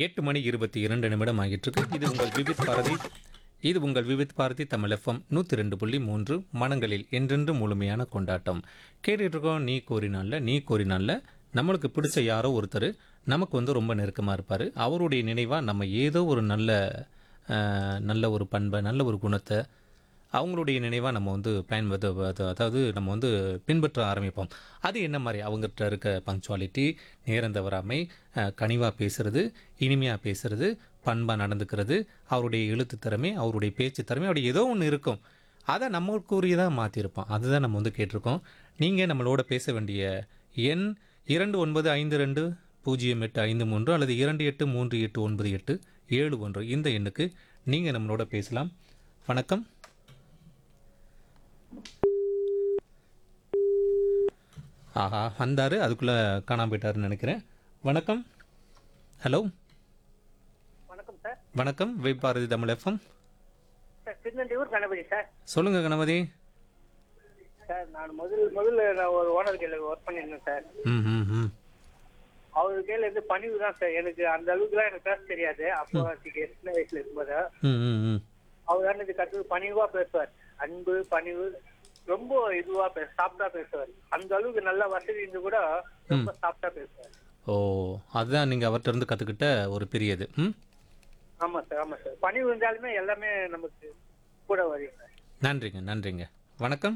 எட்டு மணி இருபத்தி இரண்டு நிமிடம் ஆகிட்டிருக்கு இது உங்கள் விவித் பாரதி இது உங்கள் விவித் பாரதி தமிழ் எஃப்எம் நூற்றி ரெண்டு புள்ளி மூன்று மனங்களில் என்றென்று முழுமையான கொண்டாட்டம் கேட்டுட்டு இருக்கோம் நீ கோரினால நீ கோரினால நம்மளுக்கு பிடிச்ச யாரோ ஒருத்தர் நமக்கு வந்து ரொம்ப நெருக்கமாக இருப்பார் அவருடைய நினைவாக நம்ம ஏதோ ஒரு நல்ல அஹ், நல்ல ஒரு பண்பை நல்ல ஒரு குணத்தை அவங்களுடைய நினைவாக நம்ம வந்து பயன் அதாவது நம்ம வந்து பின்பற்ற ஆரம்பிப்போம் அது என்ன மாதிரி அவங்ககிட்ட இருக்க பங்க்சுவாலிட்டி நேரம் தவறாமை கனிவாக பேசுறது இனிமையாக பேசுறது பண்பாக நடந்துக்கிறது அவருடைய எழுத்து திறமை அவருடைய பேச்சு திறமை அப்படி ஏதோ ஒன்று இருக்கும் அதை நம்மளுக்குரியதாக மாற்றிருப்போம் அதுதான் நம்ம வந்து கேட்டிருக்கோம் நீங்கள் நம்மளோட பேச வேண்டிய எண் இரண்டு ஒன்பது ஐந்து ரெண்டு பூஜ்ஜியம் எட்டு ஐந்து மூன்று அல்லது இரண்டு எட்டு மூன்று எட்டு ஒன்பது எட்டு ஏழு ஒன்று இந்த எண்ணுக்கு நீங்கள் நம்மளோட பேசலாம் வணக்கம் ஆஹா வந்தார் அதுக்குள்ளே காணாம போயிட்டாருன்னு நினைக்கிறேன் வணக்கம் ஹலோ வணக்கம் சார் வணக்கம் web Bharathi Tamil FM sir Thirunelvelur Ganapathi sir சொல்லுங்கள் கணபதி சார் நான் முதல் முதல்ல நான் ஒரு ஓனர் கையில் ஒர்க் பண்ணியிருந்தேன் சார் ம் ம் ம் அவர் கையில இருந்து பணிவு தான் சார் எனக்கு அந்த அளவுக்குலாம் எனக்கு பேச தெரியாது அப்போ சின்ன வயசுல இருக்கும்போது ம் ம் ம் அவர் தான் எனக்கு கற்று பணிவா பேசுவார் அன்பு பணிவு ரொம்ப இதுவா பேச சாப்பிட்டா பேசுவார் அந்த அளவுக்கு நல்ல வசதி இருந்து கூட ரொம்ப சாப்பிட்டா பேசுவார் ஓ அதுதான் நீங்கள் அவர்கிட்ட இருந்து கற்றுக்கிட்ட ஒரு பெரியது ம் ஆமா சார் ஆமா சார் பணிவு இருந்தாலுமே எல்லாமே நமக்கு கூட வரும் சார் நன்றிங்க நன்றிங்க வணக்கம்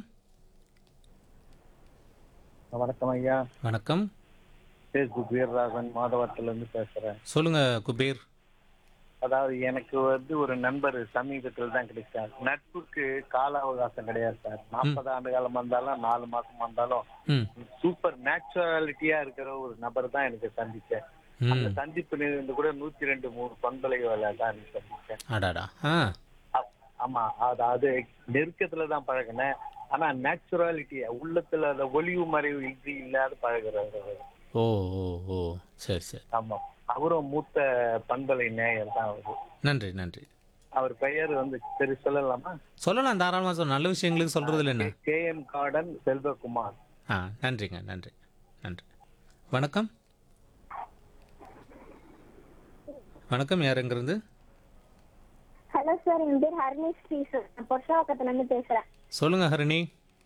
வணக்கம் ஐயா வணக்கம் ஃபேஸ்புக் வீரராகவன் மாதவரத்துல இருந்து பேசுறேன் சொல்லுங்கள் குபேர் அதாவது எனக்கு வந்து ஒரு நண்பர் சமீபத்தில் தான் கிடைச்சார் நட்புக்கு கால அவகாசம் கிடையாது சார் நாற்பது ஆண்டு காலம் வந்தாலும் நாலு மாசம் வந்தாலும் ம் சூப்பர் நேச்சுராலிட்டியா இருக்கிற ஒரு நபர் தான் எனக்கு சந்திச்சேன் அந்த ம் சந்திப்பு இருந்து கூட நூத்தி ரெண்டு மூணு பண்பலைகளை தான் எனக்கு சந்திச்சேன் அடாடா ஆ அப்- ஆமா அதாவது நெருக்கத்துல தான் பழகினேன் ஆனா நேச்சுராலிட்டி உள்ளத்துல அந்த ஒளிவு மறைவு இது இல்லாத பழகுறவர் அவர். ஓ ஓ ஓ சரி சரி ஆமா அவரும் மூத்த பண்பலை நேயர் தான் அவரு நன்றி நன்றி அவர் பெயர் வந்து சரி சொல்லலாமா சொல்லலாம் தாராளமாக சொல்ல நல்ல விஷயங்களுக்கு சொல்கிறதுல என்ன கே எம் கார்டன் செல்வகுமார் ஆ நன்றிங்க நன்றி நன்றி வணக்கம் வணக்கம் யாருங்கிறது ஹலோ சார் என் பேர் ஹரிணி ஸ்ரீ சார் நான் பொருஷாவக்கத்துல இருந்து பேசுறேன் சொல்லுங்கள் ஹரிணி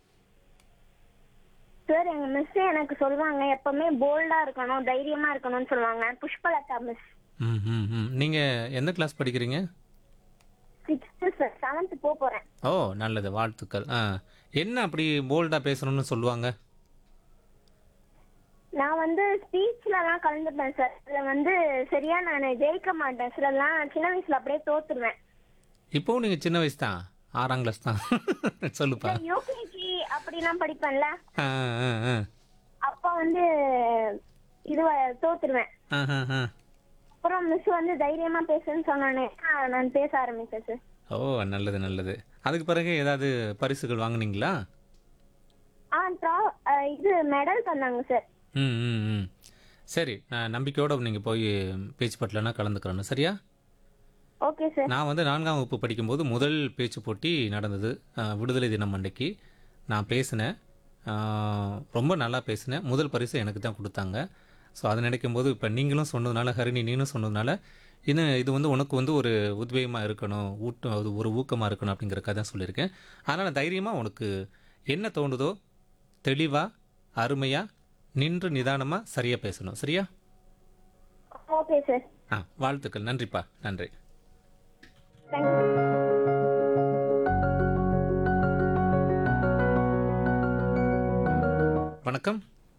சார் எங்க மிஸ் எனக்கு சொல்லுவாங்க எப்பவுமே போல்டா இருக்கணும் தைரியமா இருக்கணும்னு சொல்லுவாங்க புஷ்பலதா மிஸ் ம் ம் ம் நீங்கள் எந்த கிளாஸ் படிக்கிறீங்க சிக்ஸ்த்து சார் செவன்த் போக போறேன் ஓ நல்லது வாழ்த்துக்கள் ஆ என்ன அப்படி போல்டாக பேசணும்னு சொல்லுவாங்க நான் வந்து ஸ்பீச்லலாம் கலந்துப்பேன் சார் அதுல வந்து சரியா நான் ஜெயிக்க மாட்டேன் சிலலாம் சின்ன வயசுல அப்படியே தோத்துருவேன் இப்போவும் நீங்கள் சின்ன வயசு தான் ஆறாம் கிளாஸ் தான் சொல்லுப்பா யூகேஜி அப்படிலாம் படிப்பேன்ல ஆ ஆ ஆ அப்ப வந்து இது தோத்துருவேன் ஆ ஆ ஆ அப்புறம் மிஸ் வந்து தைரியமா பேசுன்னு சொன்னோன்னே ஆ, நான் பேச ஆரம்பிச்சேன் சார் ஓ நல்லது நல்லது அதுக்கு பிறகு ஏதாவது பரிசுகள் வாங்குனீங்களா ஆ ட்ரா- ஆ, இது மெடல் தந்தாங்க சார் ம் ம் ம் சரி நான் நம்பிக்கையோடு நீங்கள் போய் பேச்சு பட்டலன்னா கலந்துக்கிறேன்னு சரியா ஓகே சார் நான் வந்து நான்காம் வகுப்பு படிக்கும்போது முதல் பேச்சு போட்டி நடந்தது அஹ், விடுதலை தினம் அன்னைக்கு நான் பேசினேன் அஹ், ரொம்ப நல்லா பேசினேன் முதல் பரிசு எனக்கு தான் கொடுத்தாங்க ஸோ அதை நினைக்கும் போது இப்போ நீங்களும் சொன்னதுனால ஹரிணி நீனும் சொன்னதுனால இன்னும் இது வந்து உனக்கு வந்து ஒரு உத்வேகமாக இருக்கணும் ஊட்டம் அது ஒரு ஊக்கமாக இருக்கணும் அப்படிங்கிறக்காக தான் சொல்லியிருக்கேன் அதனால் தைரியமாக உனக்கு என்ன தோணுதோ தெளிவாக அருமையாக நின்று நிதானமாக சரியாக பேசணும் சரியா ஓகே சார் ஆ வாழ்த்துக்கள் நன்றிப்பா நன்றி தேங்க்யூ வணக்கம்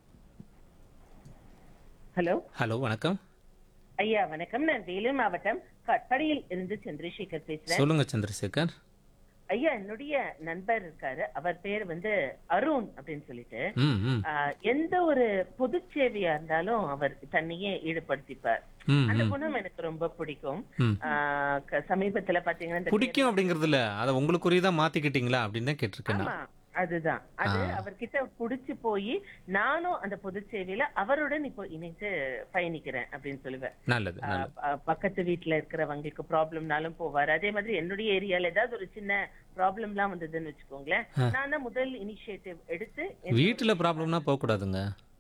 ஹலோ ஹலோ வணக்கம் ஐயா வணக்கம் நான் வேலூர் மாவட்டம் கட்படியில் இருந்து சந்திரசேகர் பேசுறேன் சொல்லுங்க சந்திரசேகர் ஐயா என்னுடைய நண்பர் இருக்காரு அவர் பேர் வந்து அருண் அப்படின்னு சொல்லிட்டு ம் ம் ஆஹ், எந்த ஒரு பொது சேவையா இருந்தாலும் அவர் தன்னையே ஈடுபடுத்திப்பார் ம் அந்த ம். குணம் எனக்கு ரொம்ப பிடிக்கும் ம். ஆஹ், க- சமீபத்துல பாத்தீங்கன்னா இந்த பிடிக்கும் அப்படிங்கறதுல அதை உங்களுக்குரியதா மாத்திக்கிட்டீங்களா அப்படின்னு தான் கேட்டிருக்கேன் ஆமா நான் அதுதான் அது ஆ. அவர்கிட்ட புடிச்சு போய் நானும் அந்த பொது சேவையில அவருடன் இப்போ இணைந்து பயணிக்கிறேன் அப்படின்னு சொல்லுவேன் நல்லது நல்லது ஆஹ் பக்கத்து வீட்ல இருக்கிறவங்களுக்கு ப்ராப்ளம்னாலும் போவாரு அதே மாதிரி என்னுடைய ஏரியால ஏதாவது ஒரு சின்ன ப்ராப்ளம்லாம் வந்ததுன்னு வச்சுக்கோங்களேன் நான் தான் முதல் இனிஷியேட்டிவ் எடுத்து வீட்டுல ப்ராப்ளம்னா போக கூடாதுங்க